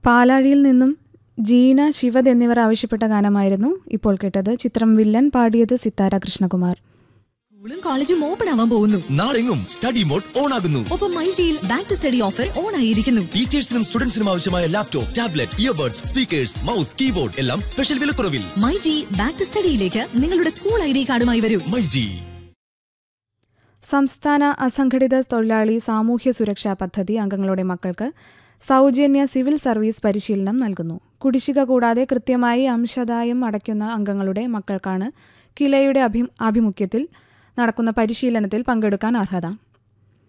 പാലാഴിയിൽ നിന്നും ജീന ശിവദ് എന്നിവർ ആവശ്യപ്പെട്ട ഗാനമായിരുന്നു ഇപ്പോൾ കേട്ടത് ചിത്രം വില്ലൻ പാടിയത് സിത്താര കൃഷ്ണകുമാർ സ്കൂളും കോളേജും ഓപ്പൺ ആവാൻ പോകുന്നു നാളെങ്ങും സ്റ്റഡി മോഡ് ഓൺ ആകുന്നു ഒപ്പം മൈജിയിൽ back to study offer on ആയിരിക്കുന്നു ടീച്ചേഴ്സിനും സ്റ്റുഡൻസിനും ആവശ്യമായ laptop tablet earbuds speakers mouse keyboard എല്ലാം സ്പെഷ്യൽ വിലക്കുറവിൽ മൈജി ബാക്ക് ടു സ്റ്റഡിയിലേക്ക് നിങ്ങളുടെ സ്കൂൾ ഐ ഡി കാർഡുമായി വരൂ മൈജി സംസ്ഥാന അസംഘടിത തൊഴിലാളി സാമൂഹ്യ സുരക്ഷാ പദ്ധതി അംഗങ്ങളുടെ മക്കൾക്ക് സൗജന്യ സിവിൽ സർവീസ് പരിശീലനം നൽകുന്നു കുടിശ്ശിക കൂടാതെ കൃത്യമായി അംശദായം അടയ്ക്കുന്ന അംഗങ്ങളുടെ മക്കൾക്കാണ് കിലയുടെ അഭി ആഭിമുഖ്യത്തിൽ നടക്കുന്ന പരിശീലനത്തിൽ പങ്കെടുക്കാൻ അർഹത